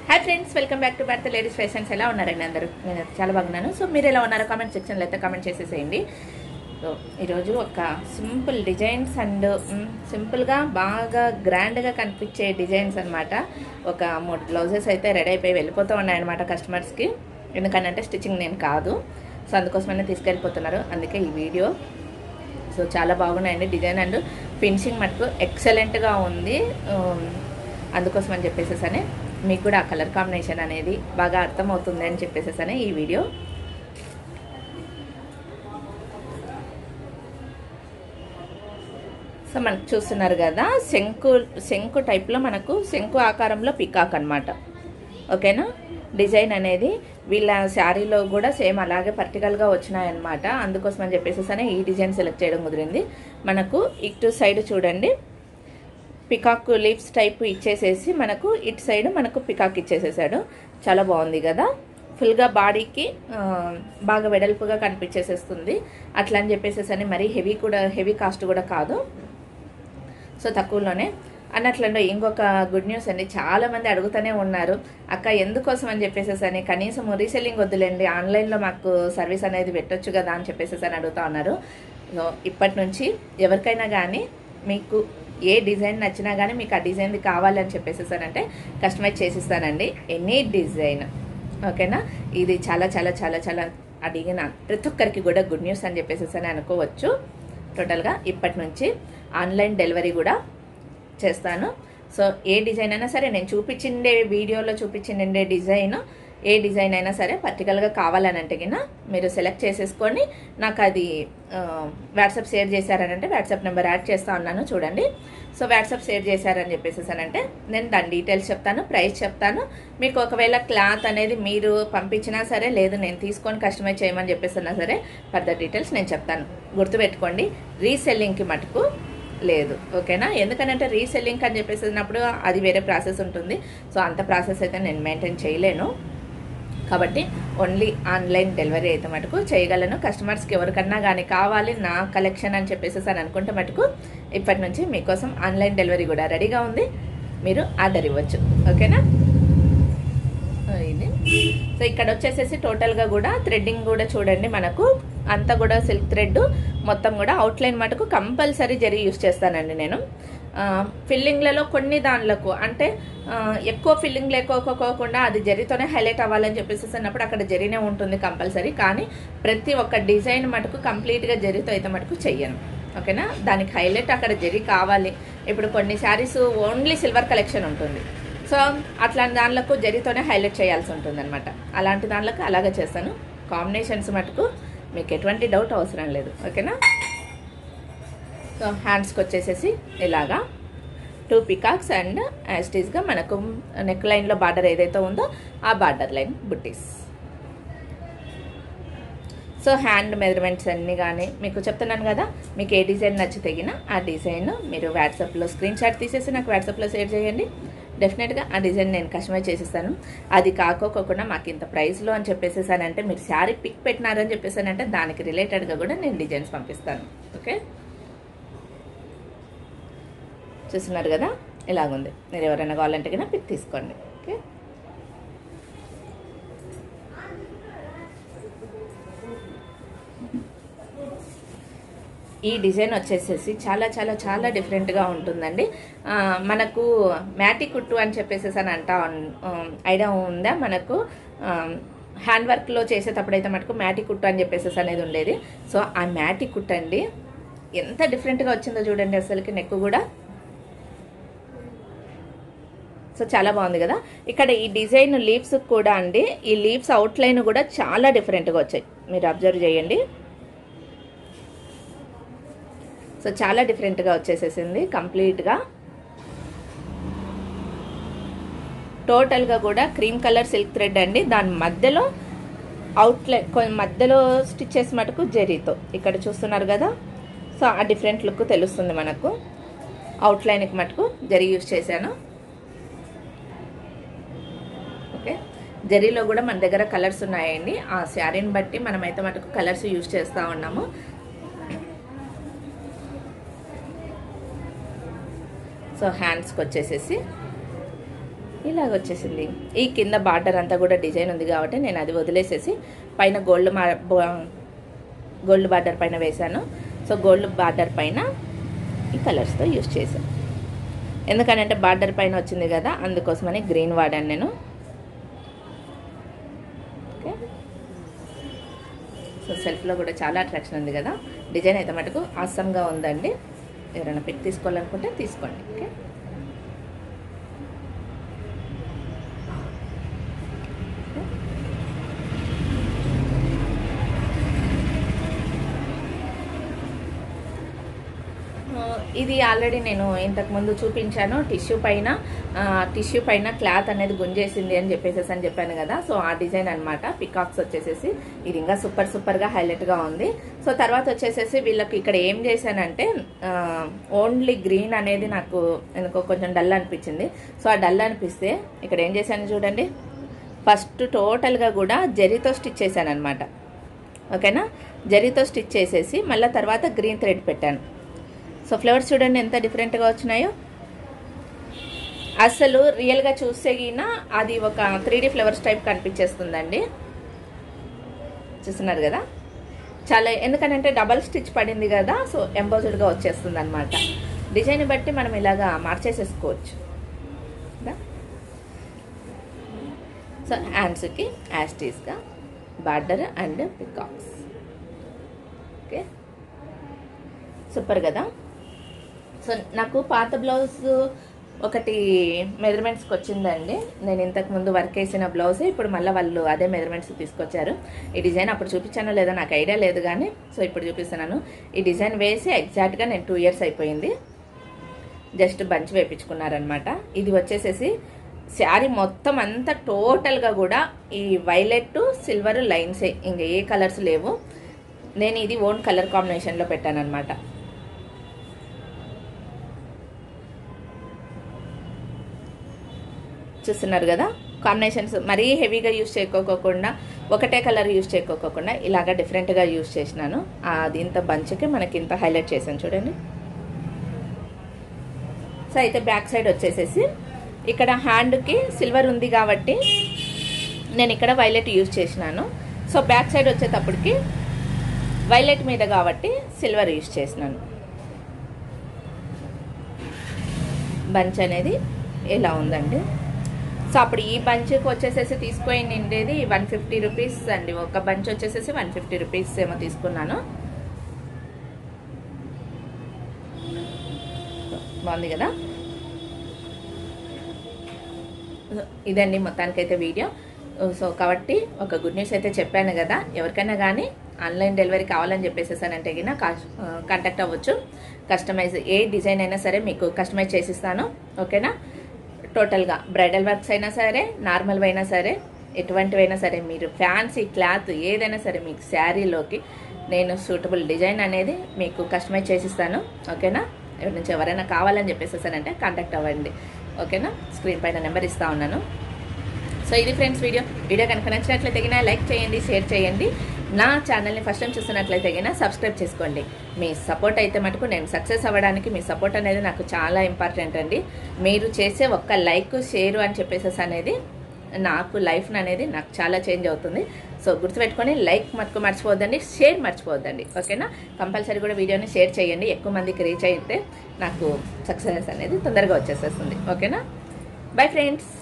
Hi friends welcome back to Bharatha ladies fashions ఎలా ఉన్నారండి అందరూ నేను చాలా బాగున్నాను సో మీరు ఎలా ఉన్నారో కామెంట్ సెక్షన్లో అయితే కామెంట్ చేసేసేయండి సో ఈరోజు ఒక సింపుల్ డిజైన్స్ అండ్ సింపుల్గా బాగా గ్రాండ్గా కనిపించే డిజైన్స్ అన్నమాట ఒక మూడు బ్లౌజెస్ అయితే రెడీ అయిపోయి వెళ్ళిపోతూ ఉన్నాయన్నమాట కస్టమర్స్కి ఎందుకనంటే స్టిచ్చింగ్ నేను కాదు సో అందుకోసమనే తీసుకెళ్ళిపోతున్నారు అందుకే ఈ వీడియో సో చాలా బాగున్నాయండి డిజైన్ అండ్ ఫినిషింగ్ మటుకు ఎక్సలెంట్గా ఉంది ఉమ్, అందుకోసం అని చెప్పేసేసనే మీకు కూడా ఆ కలర్ కాంబినేషన్ అనేది బాగా అర్థమవుతుంది అని చెప్పేసేసనే ఈ వీడియో సో మనకు చూస్తున్నారు కదా శంకు శంకు టైప్లో మనకు శంకు ఆకారంలో పికాక్ అన్నమాట ఓకేనా డిజైన్ అనేది వీళ్ళ శారీలో కూడా సేమ్ అలాగే పర్టికల్గా వచ్చినాయన్నమాట అందుకోసం అని చెప్పేసి ఈ డిజైన్ సెలెక్ట్ చేయడం కుదిరింది మనకు ఇటు సైడ్ చూడండి పికాక్ లీవ్స్ టైప్ ఇచ్చేసేసి మనకు ఇటు సైడ్ మనకు పికాక్ ఇచ్చేసేసాడు చాలా బాగుంది కదా ఫుల్గా బాడీకి ఆ, బాగా వెడల్పుగా కనిపించేసేస్తుంది అట్లా అని చెప్పేసేసి అని మరీ హెవీ కూడా హెవీ కాస్ట్ కూడా కాదు సో తక్కువలోనే అన్నట్లంలో ఇంకొక గుడ్ న్యూస్ అండి చాలా మంది అడుగుతూనే ఉన్నారు అక్క ఎందుకోసం అని చెప్పేసి అని కనీసం రీసెల్లింగ్ వద్దులేండి ఆన్లైన్లో మాకు సర్వీస్ అనేది పెట్టొచ్చు కదా అని చెప్పేసి అని అడుగుతా ఉన్నారు సో ఇప్పటి నుంచి ఎవరికైనా కానీ మీకు ఏ డిజైన్ నచ్చినా కానీ మీకు ఆ డిజైన్ది కావాలని చెప్పేసేసానంటే కస్టమైజ్ చేసిస్తానండి ఎనీ డిజైన్ ఓకేనా ఇది చాలా చాలా చాలా చాలా అడిగిన ప్రతి ఒక్కరికి కూడా గుడ్ న్యూస్ అని చెప్పేసి అని అనుకోవచ్చు టోటల్గా ఇప్పటి నుంచి ఆన్లైన్ డెలివరీ కూడా చేస్తాను సో ఏ డిజైన్ అయినా సరే నేను చూపించిండే వీడియోలో చూపించిండే డిజైన్ ఏ డిజైన్ అయినా సరే పర్టికల్గా కావాలని అంటే కింద మీరు సెలెక్ట్ చేసేసుకొని నాకు అది వాట్సాప్ షేర్ చేశారనంటే వాట్సాప్ నెంబర్ యాడ్ చేస్తా ఉన్నాను చూడండి సో వాట్సాప్ షేర్ చేశారని చెప్పేసేసానంటే నేను దాని డీటెయిల్స్ చెప్తాను ప్రైస్ చెప్తాను మీకు ఒకవేళ క్లాత్ అనేది మీరు పంపించినా సరే లేదు నేను తీసుకొని కస్టమైజ్ చేయమని చెప్పేసినా సరే ఫర్దర్ డీటెయిల్స్ నేను చెప్తాను గుర్తుపెట్టుకోండి రీసెల్లింగ్కి మటుకు లేదు ఓకేనా ఎందుకనంటే రీసెల్లింగ్ అని చెప్పేసినప్పుడు అది వేరే ప్రాసెస్ ఉంటుంది సో అంత ప్రాసెస్ అయితే నేను మెయింటైన్ చేయలేను కాబట్టి ఓన్లీ ఆన్లైన్ డెలివరీ అయితే మటుకు చేయగలను కస్టమర్స్కి ఎవరికన్నా కానీ కావాలి నా కలెక్షన్ అని చెప్పేసి అని అనుకుంటే మటుకు ఇప్పటి నుంచి మీకోసం ఆన్లైన్ డెలివరీ కూడా రెడీగా ఉంది మీరు ఆర్డర్ ఇవ్వచ్చు ఓకేనా ఇది సో ఇక్కడ వచ్చేసేసి టోటల్గా కూడా థ్రెడ్డింగ్ కూడా చూడండి మనకు అంతా కూడా సిల్క్ థ్రెడ్ మొత్తం కూడా అవుట్లైన్ మటుకు కంపల్సరీ జరీ యూస్ చేస్తానండి నేను ఆ, ఫిల్లింగ్లలో కొన్ని దానిలకు అంటే ఆ, ఎక్కువ ఫిల్లింగ్ లేకోకోకుండా అది జరీతోనే హైలైట్ అవ్వాలని చెప్పేసి అన్నప్పుడు అక్కడ జరీనే ఉంటుంది కంపల్సరీ కానీ ప్రతి ఒక్క డిజైన్ మటుకు కంప్లీట్గా జరీతో అయితే మటుకు చెయ్యను ఓకేనా దానికి హైలైట్ అక్కడ జరీ కావాలి ఇప్పుడు కొన్ని శారీస్ ఓన్లీ సిల్వర్ కలెక్షన్ ఉంటుంది సో అట్లాంటి దానిలకు జరీతోనే హైలైట్ చేయాల్సి ఉంటుంది అనమాట అలాంటి దానిలకు అలాగే చేస్తాను కాంబినేషన్స్ మటుకు మీకు ఎటువంటి డౌట్ అవసరం లేదు ఓకేనా సో హ్యాండ్స్కి వచ్చేసేసి ఇలాగా టూ పికాక్స్ అండ్ యాస్టీస్గా మనకు నెక్ లైన్లో బార్డర్ ఏదైతే ఉందో ఆ బార్డర్ లైన్ బుట్టీస్ సో హ్యాండ్ మెజర్మెంట్స్ అన్నీ కానీ మీకు చెప్తున్నాను కదా మీకు ఏ డిజైన్ నచ్చి తెగిన ఆ డిజైన్ మీరు వాట్సాప్లో స్క్రీన్ షాట్ తీసేసి నాకు వాట్సాప్లో షేర్ చేయండి డెఫినెట్గా ఆ డిజైన్ నేను కస్టమైజ్ చేసిస్తాను అది కాకోకుండా మాకు ఇంత ప్రైస్లో అని చెప్పేసేసానంటే మీరు శారీ పిక్ పెట్టినారని చెప్పేసానంటే దానికి రిలేటెడ్గా కూడా నేను డిజైన్స్ పంపిస్తాను ఓకే చూస్తున్నారు కదా ఇలాగుంది మీరు ఎవరైనా కావాలంటే కన్నా పిక్ తీసుకోండి ఓకే ఈ డిజైన్ వచ్చేసేసి చాలా చాలా చాలా డిఫరెంట్గా ఉంటుందండి ఆ, మనకు మ్యాటి కుట్టు అని చెప్పేసి అని అంటా ఉన్- ఆ, ఐడియా ఉందా మనకు ఆ, హ్యాండ్ వర్క్లో చేసేటప్పుడు అయితే మటుకు మ్యాటి కుట్టు అని చెప్పేసి అనేది ఉండేది సో ఆ మ్యాటి కుట్టు అండి ఎంత డిఫరెంట్గా వచ్చిందో చూడండి అసలుకి నెక్ కూడా సో చాలా బాగుంది కదా ఇక్కడ ఈ డిజైన్ లీవ్స్ కూడా అండి ఈ లీవ్స్ అవుట్లైన్ కూడా చాలా డిఫరెంట్గా వచ్చాయి మీరు అబ్జర్వ్ చేయండి సో చాలా డిఫరెంట్గా వచ్చేసేసింది కంప్లీట్గా టోటల్గా కూడా క్రీమ్ కలర్ సిల్క్ థ్రెడ్ అండి దాని మధ్యలో అవుట్లైన్ కొంచెం మధ్యలో స్టిచ్చెస్ మటుకు జరీతో ఇక్కడ చూస్తున్నారు కదా సో ఆ డిఫరెంట్ లుక్ తెలుస్తుంది మనకు అవుట్లైన్కి మటుకు జరీ యూస్ చేశాను ఓకే జరీలో కూడా మన దగ్గర కలర్స్ ఉన్నాయండి ఆ శారీని బట్టి మనమైతే మటుకు కలర్స్ యూస్ చేస్తూ ఉన్నాము సో హ్యాండ్స్కి వచ్చేసేసి ఇలాగ వచ్చేసింది ఈ కింద బార్డర్ అంతా కూడా డిజైన్ ఉంది కాబట్టి నేను అది వదిలేసేసి పైన గోల్డ్ మా గోల్డ్ బార్డర్ పైన వేశాను సో గోల్డ్ బార్డర్ పైన ఈ కలర్స్తో యూస్ చేశాను ఎందుకనంటే బార్డర్ పైన వచ్చింది కదా అందుకోసమని గ్రీన్ వాడాను నేను ఓకే సో సెల్ఫ్లో కూడా చాలా అట్రాక్షన్ ఉంది కదా డిజైన్ అయితే మటుకు ఆసంగా ఉందండి ఎవరైనా పెట్టి తీసుకోవాలనుకుంటే తీసుకోండి ఓకే ఆ, ఇది ఆల్రెడీ నేను ఇంతకు ముందు చూపించాను టిష్యూ పైన టిష్యూ పైన క్లాత్ అనేది గుంజేసింది అని చెప్పేసి అని చెప్పాను కదా సో ఆ డిజైన్ అనమాట పికాక్స్ వచ్చేసేసి ఇది ఇంకా సూపర్ సూపర్గా హైలైట్గా ఉంది సో తర్వాత వచ్చేసేసి వీళ్ళకి ఇక్కడ ఏం చేశానంటే ఓన్లీ గ్రీన్ అనేది నాకు ఎందుకో కొంచెం డల్ అనిపించింది సో ఆ డల్ అనిపిస్తే ఇక్కడ ఏం చేశాను చూడండి ఫస్ట్ టోటల్గా కూడా జరీతో స్టిచ్ చేశాను అనమాట ఓకేనా జరీతో స్టిచ్ చేసేసి మళ్ళీ తర్వాత గ్రీన్ థ్రెడ్ పెట్టాను సో ఫ్లవర్స్ చూడండి ఎంత డిఫరెంట్గా వచ్చినాయో అసలు రియల్గా చూస్తే గిన అది ఒక త్రీ డీ ఫ్లవర్స్ టైప్ కనిపించేస్తుందండి చూస్తున్నారు కదా చాలా ఎందుకనంటే డబల్ స్టిచ్ పడింది కదా సో ఎంబోజ్డ్గా వచ్చేస్తుంది అనమాట డిజైన్ బట్టి మనం ఇలాగా మార్చేసేసుకోవచ్చు కదా? సో హ్యాండ్స్కి యాస్టీస్గా border and peacocks okay super కదా సో నాకు పాత బ్లౌజ్ ఒకటి మెజర్మెంట్స్కి వచ్చిందండి నేను ఇంతకు ముందు వర్క్ వేసిన బ్లౌజ్ ఇప్పుడు మళ్ళీ వాళ్ళు అదే మెజర్మెంట్స్ తీసుకొచ్చారు ఈ డిజైన్ అప్పుడు చూపించానో లేదో నాకు ఐడియా లేదు కానీ సో ఇప్పుడు చూపిస్తున్నాను ఈ డిజైన్ వేసి ఎగ్జాక్ట్గా నేను టూ ఇయర్స్ అయిపోయింది జస్ట్ బంచ్ వేయించుకున్నారనమాట ఇది వచ్చేసేసి శారీ మొత్తం అంతా టోటల్గా కూడా ఈ వైలెట్ సిల్వర్ లైన్సే ఇంకా ఏ కలర్స్ లేవు నేను ఇది ఓన్ కలర్ కాంబినేషన్లో పెట్టాను అనమాట చూస్తున్నారు కదా కాంబినేషన్స్ మరీ హెవీగా యూస్ చేయకోకుండా ఒకటే కలర్ యూస్ చేయకోకుండా ఇలాగా డిఫరెంట్గా యూస్ చేసినాను అది ఇంత బంచ్కి మనకి ఇంత హైలైట్ చేశాను చూడండి సో అయితే బ్యాక్ సైడ్ వచ్చేసేసి ఇక్కడ హ్యాండ్కి సిల్వర్ ఉంది కాబట్టి నేను ఇక్కడ వైలెట్ యూజ్ చేసినాను సో బ్యాక్ సైడ్ వచ్చేటప్పటికి వైలెట్ మీద కాబట్టి సిల్వర్ యూజ్ చేసినాను బంచ్ అనేది ఇలా ఉందండి సో అప్పుడు ఈ బంచ్కి వచ్చేసేసి తీసుకొని నిండేది వన్ ఫిఫ్టీ రూపీస్ అండి ఒక బంచ్ వచ్చేసేసి వన్ ఫిఫ్టీ రూపీస్ ఏమో తీసుకున్నాను బాగుంది కదా ఇదండి మొత్తానికైతే వీడియో సో కాబట్టి ఒక గుడ్ న్యూస్ అయితే చెప్పాను కదా ఎవరికైనా కానీ ఆన్లైన్ డెలివరీ కావాలని చెప్పేసేసానంటే గిన కాంటాక్ట్ అవ్వచ్చు కస్టమైజ్ ఏ డిజైన్ అయినా సరే మీకు కస్టమైజ్ చేసిస్తాను ఓకేనా టోటల్గా బ్రైడల్ వర్క్స్ అయినా సరే నార్మల్ అయినా సరే ఎటువంటివైనా సరే మీరు ఫ్యాన్సీ క్లాత్ ఏదైనా సరే మీకు శారీలోకి నేను సూటబుల్ డిజైన్ అనేది మీకు కస్టమైజ్ చేసిస్తాను ఓకేనా ఎవరి నుంచి ఎవరైనా కావాలని చెప్పేసేసానంటే కాంటాక్ట్ అవ్వండి ఓకేనా స్క్రీన్ పైన నెంబర్ ఇస్తా ఉన్నాను సో ఇది ఫ్రెండ్స్ వీడియో వీడియో కనుక నచ్చినట్లయితే గిన లైక్ చేయండి షేర్ చేయండి నా ఛానల్ని ఫస్ట్ టైం చూస్తున్నట్లయితే గిన సబ్స్క్రైబ్ చేసుకోండి మీ సపోర్ట్ అయితే మటుకు నేను సక్సెస్ అవ్వడానికి మీ సపోర్ట్ అనేది నాకు చాలా ఇంపార్టెంట్ అండి మీరు చేసే ఒక్క లైక్ షేర్ అని చెప్పేసేసి అనేది నాకు లైఫ్ అనేది నాకు చాలా చేంజ్ అవుతుంది సో గుర్తుపెట్టుకొని లైక్ మటుకు మర్చిపోవద్దండి షేర్ మర్చిపోవద్దండి ఓకేనా కంపల్సరీ కూడా వీడియోని షేర్ చేయండి ఎక్కువ మందికి రీచ్ అయితే నాకు సక్సెస్ అనేది తొందరగా వచ్చేసేస్తుంది ఓకేనా బై ఫ్రెండ్స్